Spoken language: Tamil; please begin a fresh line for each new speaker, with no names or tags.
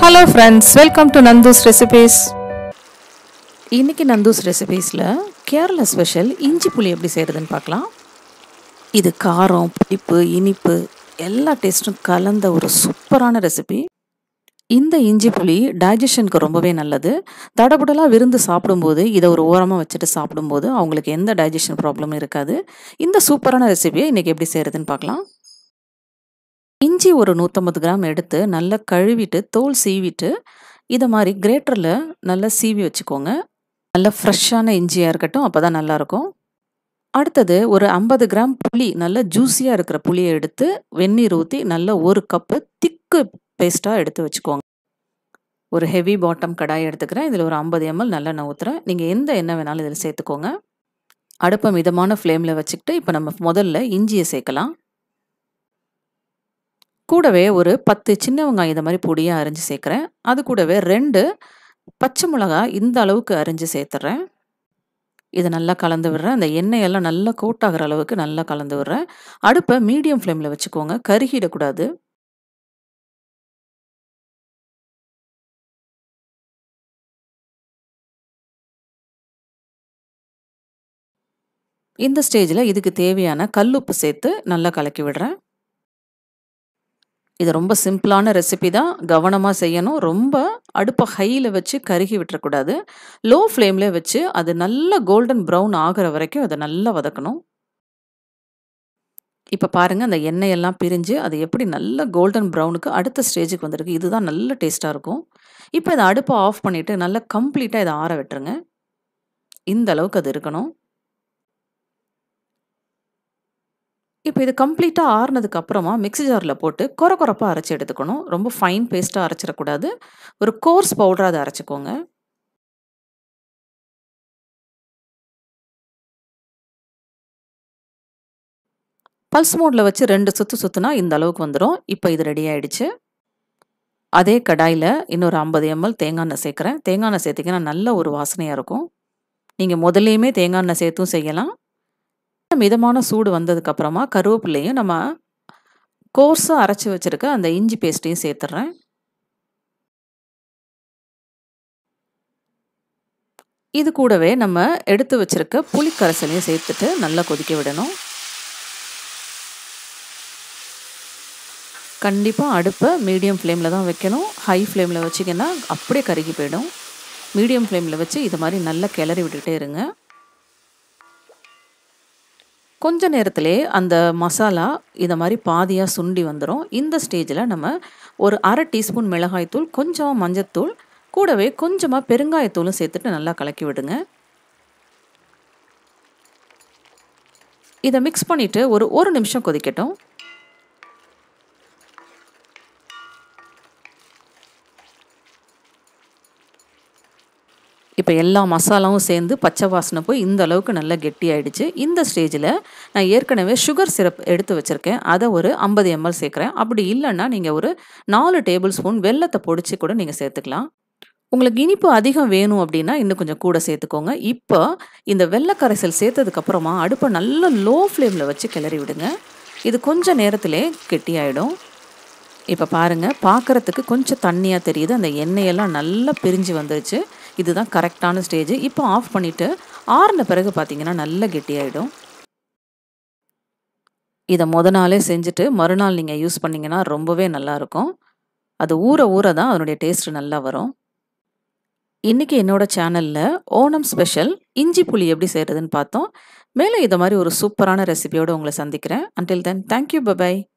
hello friends welcome to Nandu's recipes இன்னைக்கு நந்தூஸ் ரெசிபீஸில் கேரளா ஸ்பெஷல் இஞ்சி புளி எப்படி செய்கிறதுன்னு பார்க்கலாம் இது காரம் புளிப்பு இனிப்பு எல்லா டேஸ்ட்டும் கலந்த ஒரு சூப்பரான ரெசிபி இந்த இஞ்சி புளி டைஜஷனுக்கு ரொம்பவே நல்லது தடபுடலாக விருந்து சாப்பிடும்போது இதை ஒரு ஓரமாக வச்சுட்டு சாப்பிடும்போது அவங்களுக்கு எந்த டைஜஷன் ப்ராப்ளமும் இருக்காது இந்த சூப்பரான ரெசிபியை இன்றைக்கி எப்படி செய்கிறதுன்னு பார்க்கலாம் இஞ்சி ஒரு நூற்றம்பது கிராம் எடுத்து நல்லா கழுவிட்டு தோல் சீவிட்டு இதை மாதிரி கிரேட்டரில் நல்லா சீவி வச்சுக்கோங்க நல்ல ஃப்ரெஷ்ஷான இஞ்சியாக இருக்கட்டும் அப்போ தான் நல்லாயிருக்கும் அடுத்தது ஒரு ஐம்பது கிராம் புளி நல்ல ஜூஸியாக இருக்கிற புளியை எடுத்து வெந்நீர் ஊற்றி நல்ல ஒரு கப்பு திக்கு பேஸ்ட்டாக எடுத்து வச்சுக்கோங்க ஒரு ஹெவி பாட்டம் கடாய் எடுத்துக்கிறேன் இதில் ஒரு ஐம்பது எம்எல் நல்லெண்ணெய் ஊற்றுறேன் நீங்கள் எந்த எண்ணெய் வேணாலும் இதில் சேர்த்துக்கோங்க அடுப்பை மிதமான ஃப்ளேமில் வச்சுக்கிட்டு இப்போ நம்ம முதல்ல இஞ்சியை சேர்க்கலாம் கூடவே ஒரு பத்து சின்ன வெங்காயம் இதை மாதிரி பொடியாக அரிஞ்சு சேர்க்குறேன் அது கூடவே ரெண்டு பச்சை மிளகாய் இந்த அளவுக்கு அரிஞ்சு சேர்த்துட்றேன் இதை நல்லா கலந்து விடுறேன் அந்த எண்ணெயெல்லாம் நல்லா கோட்டாகிற அளவுக்கு நல்லா கலந்து விடுறேன் அடுப்பை மீடியம் ஃப்ளேமில் வச்சுக்கோங்க கருகிடக்கூடாது இந்த ஸ்டேஜில் இதுக்கு தேவையான கல்லுப்பு சேர்த்து நல்லா கலக்கி விடுறேன் இது ரொம்ப சிம்பிளான ரெசிபி தான் கவனமாக செய்யணும் ரொம்ப அடுப்பை ஹையில் வச்சு கருகி விட்டுறக்கூடாது லோ ஃப்ளேமில் வச்சு அது நல்ல கோல்டன் ப்ரௌன் ஆகிற வரைக்கும் அதை நல்லா வதக்கணும் இப்போ பாருங்கள் அந்த எண்ணெயெல்லாம் பிரிஞ்சு அது எப்படி நல்ல கோல்டன் ப்ரௌனுக்கு அடுத்த ஸ்டேஜுக்கு வந்திருக்கு இதுதான் நல்ல டேஸ்ட்டாக இருக்கும் இப்போ இதை அடுப்பை ஆஃப் பண்ணிவிட்டு நல்லா கம்ப்ளீட்டாக இதை ஆற விட்டுருங்க இந்த அளவுக்கு அது இருக்கணும் இப்போ இது கம்ப்ளீட்டாக ஆறுனதுக்கு அப்புறமா மிக்ஸி ஜாரில் போட்டு குறை குறைப்பாக அரைச்சி எடுத்துக்கணும் ரொம்ப ஃபைன் பேஸ்ட்டாக அரைச்சிடக்கூடாது ஒரு கோர்ஸ் பவுடராக அதை அரைச்சிக்கோங்க பல்ஸ் மோடில் வச்சு ரெண்டு சுற்று சுற்றுனா இந்த அளவுக்கு வந்துடும் இப்போ இது ரெடி ஆகிடுச்சு அதே கடாயில் இன்னொரு ஐம்பது எம்எல் தேங்காய் எண்ணெய் சேர்க்குறேன் தேங்காய் எண்ணெய் சேர்த்திங்கன்னா நல்ல ஒரு வாசனையாக இருக்கும் நீங்கள் முதல்லையுமே தேங்காய் எண்ணெய் சேர்த்தும் செய்யலாம் மிதமான சூடு வந்ததுக்கப்புறமா கருவேப்பிலையும் நம்ம கோர்ஸாக அரைச்சி வச்சுருக்க அந்த இஞ்சி பேஸ்ட்டையும் சேர்த்துட்றேன் இது கூடவே நம்ம எடுத்து வச்சுருக்க புளிக்கரைசலையும் சேர்த்துட்டு நல்லா கொதிக்க விடணும் கண்டிப்பாக அடுப்பை மீடியம் ஃப்ளேமில் தான் வைக்கணும் ஹை ஃப்ளேமில் வச்சிங்கன்னா அப்படியே கருகி போயிடும் மீடியம் ஃப்ளேமில் வச்சு இது மாதிரி நல்லா கிளறி விட்டுகிட்டே இருங்க கொஞ்ச நேரத்திலே அந்த மசாலா இதை மாதிரி பாதியாக சுண்டி வந்துடும் இந்த ஸ்டேஜில் நம்ம ஒரு அரை டீஸ்பூன் மிளகாய்த்தூள் கொஞ்சம் மஞ்சத்தூள் கூடவே கொஞ்சமாக பெருங்காயத்தூளும் சேர்த்துட்டு நல்லா கலக்கி விடுங்க இதை மிக்ஸ் பண்ணிவிட்டு ஒரு ஒரு நிமிஷம் கொதிக்கட்டும் இப்போ எல்லா மசாலாவும் சேர்ந்து பச்சை வாசனை போய் இந்த அளவுக்கு நல்லா கெட்டி ஆயிடுச்சு இந்த ஸ்டேஜில் நான் ஏற்கனவே சுகர் சிரப் எடுத்து வச்சுருக்கேன் அதை ஒரு ஐம்பது எம்எல் சேர்க்குறேன் அப்படி இல்லைன்னா நீங்கள் ஒரு நாலு டேபிள் ஸ்பூன் வெள்ளத்தை பொடிச்சு கூட நீங்கள் சேர்த்துக்கலாம் உங்களுக்கு இனிப்பு அதிகம் வேணும் அப்படின்னா இன்னும் கொஞ்சம் கூட சேர்த்துக்கோங்க இப்போ இந்த வெள்ளை கரைசல் சேர்த்ததுக்கப்புறமா அடுப்பை நல்லா லோ ஃப்ளேமில் வச்சு கிளறி விடுங்க இது கொஞ்சம் நேரத்திலே கெட்டியாயிடும் இப்போ பாருங்கள் பார்க்குறதுக்கு கொஞ்சம் தண்ணியாக தெரியுது அந்த எண்ணெயெல்லாம் நல்லா பிரிஞ்சு வந்துருச்சு இதுதான் கரெக்டான ஸ்டேஜ் இப்போ ஆஃப் பண்ணிவிட்டு ஆறின பிறகு பார்த்தீங்கன்னா நல்லா கெட்டியாயிடும் இதை முத நாளே செஞ்சுட்டு மறுநாள் நீங்கள் யூஸ் பண்ணிங்கன்னா ரொம்பவே நல்லாயிருக்கும் அது ஊற ஊற தான் அதனுடைய டேஸ்ட் நல்லா வரும் இன்றைக்கி என்னோட சேனலில் ஓணம் ஸ்பெஷல் இஞ்சி புளி எப்படி செய்கிறதுன்னு பார்த்தோம் மேலே இதை மாதிரி ஒரு சூப்பரான ரெசிபியோடு உங்களை சந்திக்கிறேன் அன்டில் தென் தேங்க்யூ பபாய்